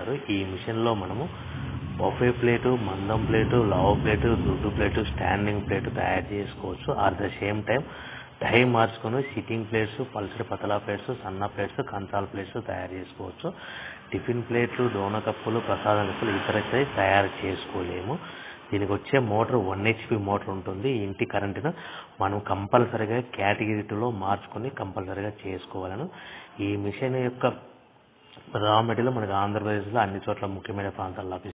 అంటారు ఈ మిషన్లో మనము బఫే ప్లేటు మందం ప్లేటు లావ్ ప్లేటు దుడ్డు ప్లేటు స్టాండింగ్ ప్లేటు తయారు చేసుకోవచ్చు at the same time die మార్చుకొని సిట్టింగ్ ప్లేట్స్ పల్సర్ పతలా ప్లేట్స్ సన్న ప్లేట్స్ కంచాల ప్లేట్స్ తయారు చేసుకోవచ్చు టిఫిన్ ప్లేట్లు డోన కప్పులు ప్రసాదం కప్పులు ఇతరైతే తయారు చేసుకోలేము దీనికి వచ్చే మోటార్ వన్ హెచ్పి మోటార్ ఉంటుంది ఈ ఇంటి కరెంటును మనం కంపల్సరిగా కేటగిరీ టూలో మార్చుకొని కంపల్సరిగా చేసుకోవాలను ఈ మిషన్ యొక్క రా మెటీరియల్ మనకి ఆంధ్రప్రదేశ్లో అన్ని చోట్ల ముఖ్యమైన ప్రాంతాల్లో లభిస్తుంది